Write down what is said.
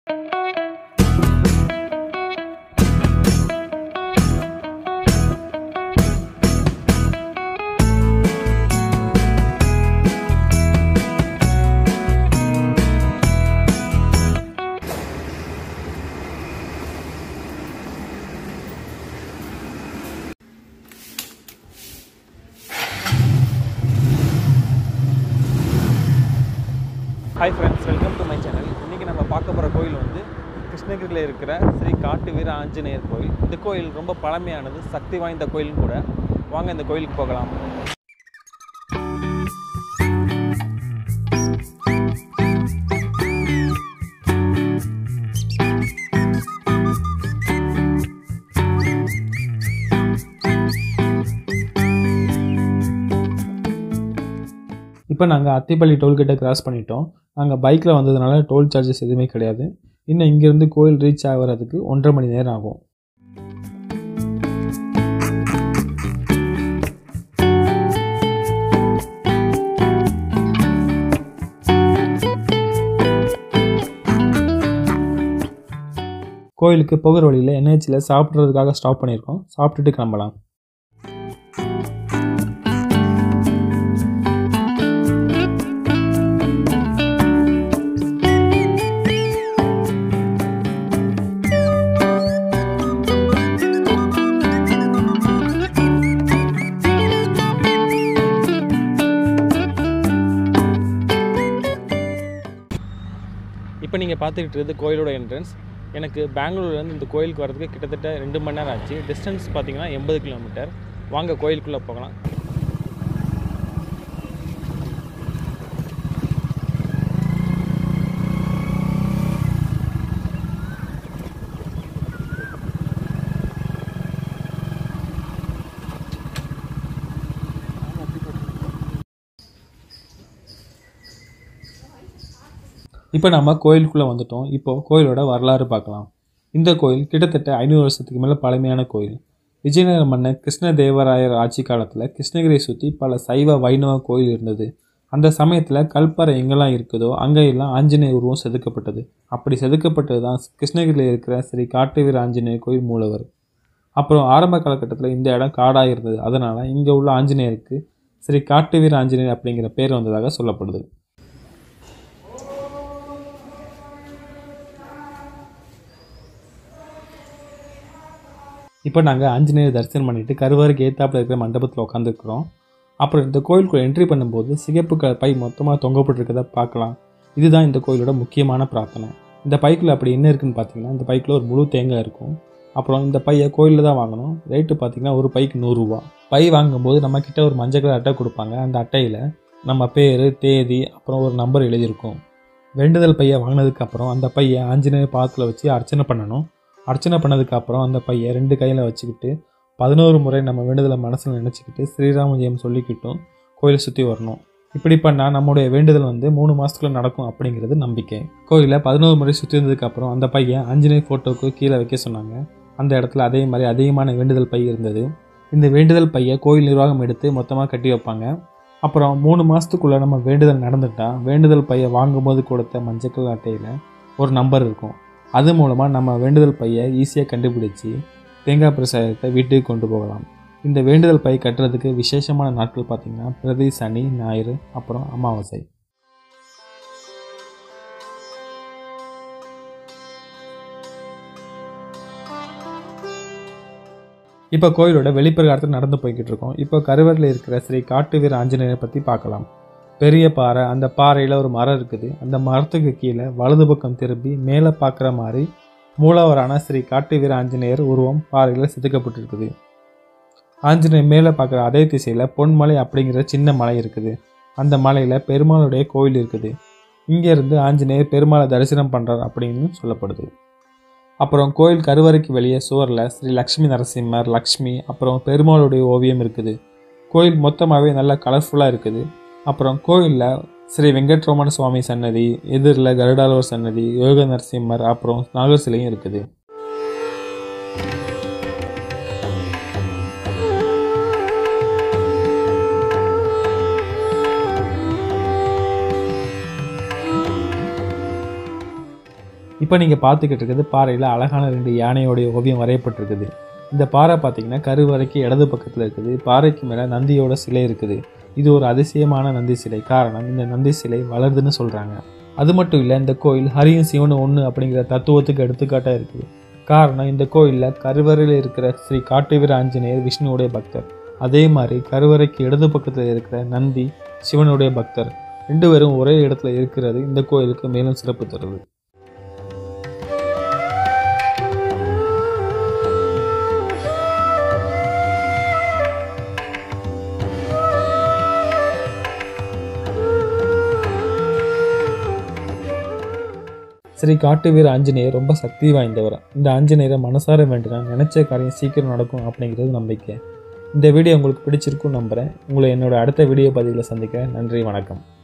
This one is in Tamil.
hi friends welcome to my channel இன்றைக்கி நம்ம பார்க்க போகிற கோயில் வந்து கிருஷ்ணகிரியில் இருக்கிற ஸ்ரீ காட்டு வீர ஆஞ்சநேயர் கோயில் இந்த கோயில் ரொம்ப பழமையானது சக்தி வாய்ந்த கோயிலும் கூட வாங்க இந்த கோயிலுக்கு போகலாம் இப்போ நாங்கள் அத்திப்பள்ளி டோல்கேட்டை கிராஸ் பண்ணிட்டோம் நாங்கள் பைக்கில் வந்ததுனால டோல் சார்ஜஸ் எதுவுமே கிடையாது இன்னும் இங்கேருந்து கோயில் ரீச் ஆகிறதுக்கு ஒன்றரை மணி நேரம் ஆகும் கோயிலுக்கு போகிற வழியில் என்ஹெச்சில் சாப்பிட்றதுக்காக ஸ்டாப் பண்ணியிருக்கோம் சாப்பிட்டுட்டு கிளம்பலாம் இப்போ நீங்கள் பார்த்துக்கிட்டு இருக்கிறது கோயிலோட என்ட்ரன்ஸ் எனக்கு பெங்களூர்லேருந்து இந்த கோயிலுக்கு வரதுக்கு கிட்டத்தட்ட ரெண்டு மணி நேரம் ஆச்சு டிஸ்டன்ஸ் பார்த்தீங்கன்னா எண்பது கிலோமீட்டர் வாங்க கோயிலுக்குள்ளே போகலாம் இப்போ நம்ம கோயிலுக்குள்ளே வந்துட்டோம் இப்போது கோயிலோட வரலாறு பார்க்கலாம் இந்த கோயில் கிட்டத்தட்ட ஐநூறு வருஷத்துக்கு மேலே பழமையான கோயில் விஜயநகர மன்னர் கிருஷ்ணதேவராயர் ஆட்சி காலத்தில் கிருஷ்ணகிரியை சுற்றி பல சைவ வைணவ கோயில் இருந்தது அந்த சமயத்தில் கல்பாறை எங்கெல்லாம் இருக்குதோ அங்கெல்லாம் ஆஞ்சநேயர் உருவம் செதுக்கப்பட்டது அப்படி செதுக்கப்பட்டது தான் கிருஷ்ணகிரியில் இருக்கிற ஸ்ரீ காட்டுவீர ஆஞ்சநேயர் கோயில் மூலவர் அப்புறம் ஆரம்ப காலகட்டத்தில் இந்த இடம் காடாக இருந்தது அதனால் இங்கே உள்ள ஆஞ்சநேயருக்கு ஸ்ரீ காட்டுவீர ஆஞ்சநேயர் அப்படிங்கிற பேர் வந்ததாக சொல்லப்படுது இப்போ நாங்கள் ஆஞ்சநேயர் தரிசனம் பண்ணிவிட்டு கருவாருக்கு ஏத்தாப்புல இருக்கிற மண்டபத்தில் உட்காந்துருக்குறோம் அப்புறம் இந்த கோயிலுக்குள்ள என்ட்ரி பண்ணும்போது சிகப்பு கலர் பை மொத்தமாக தொங்கப்பட்டிருக்கதை பார்க்கலாம் இதுதான் இந்த கோயிலோட முக்கியமான பிரார்த்தனை இந்த பைக்குள்ள அப்படி என்ன இருக்குன்னு பார்த்தீங்கன்னா இந்த பைக்கில் ஒரு முழு தேங்காய் இருக்கும் அப்புறம் இந்த பையை கோயிலில் தான் வாங்கணும் ரேட்டு பார்த்தீங்கன்னா ஒரு பைக்கு நூறுரூவா பை வாங்கும்போது நம்ம கிட்ட ஒரு மஞ்சள் கலர் அட்டை கொடுப்பாங்க அந்த அட்டையில் நம்ம பேர் தேதி அப்புறம் ஒரு நம்பர் எழுதியிருக்கும் வேண்டுதல் பையை வாங்கினதுக்கப்புறம் அந்த பையை ஆஞ்சநேயர் பாதத்தில் வச்சு அர்ச்சனை பண்ணணும் அர்ச்சனை பண்ணதுக்கப்புறம் அந்த பையை ரெண்டு கையில் வச்சுக்கிட்டு பதினோரு முறை நம்ம வேண்டுதலை மனசில் நினச்சிக்கிட்டு ஸ்ரீராம ஜெயம் சொல்லிக்கிட்டும் கோயிலை சுற்றி வரணும் இப்படி பண்ணால் நம்முடைய வேண்டுதல் வந்து மூணு மாதத்துக்குள்ள நடக்கும் அப்படிங்கிறது நம்பிக்கை கோயிலை பதினோரு முறை சுற்றி வந்ததுக்கப்புறம் அந்த பையன் ஆஞ்சநேயர் ஃபோட்டோவுக்கு கீழே வைக்க சொன்னாங்க அந்த இடத்துல அதே மாதிரி அதிகமான வேண்டுதல் பை இருந்தது இந்த வேண்டுதல் பையை கோயில் நிர்வாகம் எடுத்து மொத்தமாக கட்டி வைப்பாங்க அப்புறம் மூணு மாதத்துக்குள்ளே நம்ம வேண்டுதல் நடந்துட்டால் வேண்டுதல் பையை வாங்கும்போது கொடுத்த மஞ்சள் அட்டையில் ஒரு நம்பர் இருக்கும் அது மூலமாக நம்ம வேண்டுதல் பையை ஈஸியாக கண்டுபிடிச்சி தேங்காய் பிரசாதத்தை வீட்டுக்கு கொண்டு போகலாம் இந்த வேண்டுதல் பை கட்டுறதுக்கு விசேஷமான நாட்கள் பார்த்திங்கன்னா பிரதி சனி ஞாயிறு அப்புறம் அமாவாசை இப்போ கோயிலோட வெளிப்பிரகாரத்தில் நடந்து போய்கிட்டு இருக்கோம் இப்போ கருவறையில் இருக்கிற ஸ்ரீ காட்டுவீர ஆஞ்சநேயரை பற்றி பார்க்கலாம் பெரிய பாறை அந்த பாறையில் ஒரு மரம் இருக்குது அந்த மரத்துக்கு கீழே வலது பக்கம் திரும்பி மேலே பார்க்குற மாதிரி மூலவரான ஸ்ரீ காட்டுவீர ஆஞ்சநேயர் உருவம் பாறையில் செதுக்கப்பட்டிருக்குது ஆஞ்சநேயர் மேலே பார்க்குற அதே திசையில் பொன்மலை அப்படிங்கிற சின்ன மலை இருக்குது அந்த மலையில் பெருமாளுடைய கோயில் இருக்குது இங்கேருந்து ஆஞ்சநேயர் பெருமாளை தரிசனம் பண்ணுறார் அப்படின்னு சொல்லப்படுது அப்புறம் கோயில் கருவறைக்கு வெளியே சுவரில் ஸ்ரீ லக்ஷ்மி நரசிம்மர் லக்ஷ்மி அப்புறம் பெருமாளுடைய ஓவியம் இருக்குது கோயில் மொத்தமாகவே நல்லா கலர்ஃபுல்லாக இருக்குது அப்புறம் கோயிலில் ஸ்ரீ வெங்கட்ரமண சுவாமி சன்னதி எதிரில் கருடாலோர் சன்னதி யோக நரசிம்மர் அப்புறம் நாகர் சிலையும் இருக்குது இப்போ நீங்கள் பார்த்துக்கிட்டு இருக்கிறது பாறையில் அழகான ரெண்டு யானையோடைய ஓவியம் வரையப்பட்டிருக்குது இந்த பாறை பார்த்தீங்கன்னா கருவறைக்கு இடது பக்கத்தில் இருக்குது பாறைக்கு மேலே நந்தியோட சிலை இருக்குது இது ஒரு அதிசயமான நந்தி சிலை காரணம் இந்த நந்தி சிலை வளருதுன்னு சொல்கிறாங்க அது மட்டும் இல்லை இந்த கோயில் ஹரியும் சிவனும் ஒன்று அப்படிங்கிற தத்துவத்துக்கு எடுத்துக்காட்டாக இருக்குது காரணம் இந்த கோயிலில் கருவறையில் இருக்கிற ஸ்ரீ காட்டுவீர ஆஞ்சநேயர் விஷ்ணுவுடைய பக்தர் அதே மாதிரி கருவறைக்கு இடது பக்கத்தில் இருக்கிற நந்தி சிவனுடைய பக்தர் ரெண்டு பேரும் ஒரே இடத்துல இருக்கிறது இந்த கோயிலுக்கு மேலும் சிறப்பு தருது ஸ்ரீ காட்டுவீர ஆஞ்சநேயர் ரொம்ப சக்தி வாய்ந்தவர் இந்த ஆஞ்சநேயரை மனசார வேண்டினா நினைச்ச காரியம் சீக்கிரம் நடக்கும் அப்படிங்கிறது நம்பிக்கை இந்த வீடியோ உங்களுக்கு பிடிச்சிருக்கும் நம்புகிறேன் உங்களை என்னோட அடுத்த வீடியோ பதிவில் சந்திக்கிறேன் நன்றி வணக்கம்